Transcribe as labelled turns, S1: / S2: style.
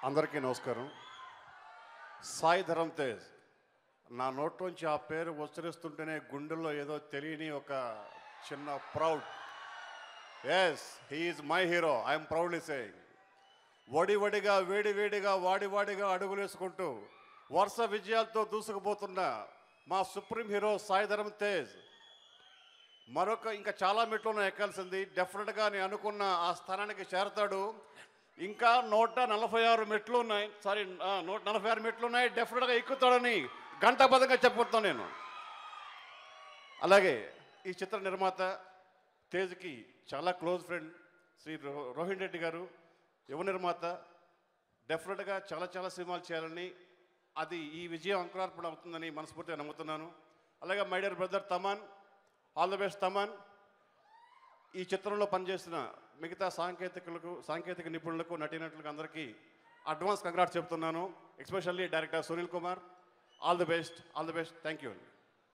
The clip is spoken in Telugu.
S1: అందరికీ నమస్కారం సాయి ధరం తేజ్ నా నోట్లోంచి ఆ పేరు ఉచ్చరిస్తుంటేనే గుండెల్లో ఏదో తెలియని ఒక చిన్న proud yes he's my hero I'm proudly saying వడి వడిగా వేడి వేడిగా వాడి వాడిగా అడుగులేసుకుంటూ వరుస విజయాలతో దూసుకుపోతున్న మా సుప్రీం హీరో సాయి ధరం తేజ్ మరొక ఇంకా చాలా మెట్లు ఉన్నాయి ఎక్కాల్సింది డెఫినెట్గా నేను అనుకున్న ఆ స్థానానికి చేరతాడు ఇంకా నూట నలభై ఆరు మెట్లు ఉన్నాయి సారీ ఆ, నూట నలభై ఆరు మెట్లు ఉన్నాయి డెఫినెట్గా ఎక్కుతాడని గంటాపదంగా చెప్పుకుంటాను నేను అలాగే ఈ చిత్ర నిర్మాత తేజ్కి చాలా క్లోజ్ ఫ్రెండ్ శ్రీ రో రోహిణ్ రెడ్డి గారు యువ నిర్మాత డెఫినెట్గా చాలా చాలా సినిమాలు చేయాలని అది ఈ విజయం అంకురార్పణ అవుతుందని మనస్ఫూర్తిగా నమ్ముతున్నాను అలాగే my dear brother Thaman all the best Thaman ఈ చిత్రంలో పనిచేసిన మిగతా సాంకేతికులకు సాంకేతిక నిపుణులకు నటీనటులకు అందరికీ అడ్వాన్స్ కంగ్రాట్స్ చెప్తున్నాను especially director Sunil Kumar all the best all the best thank you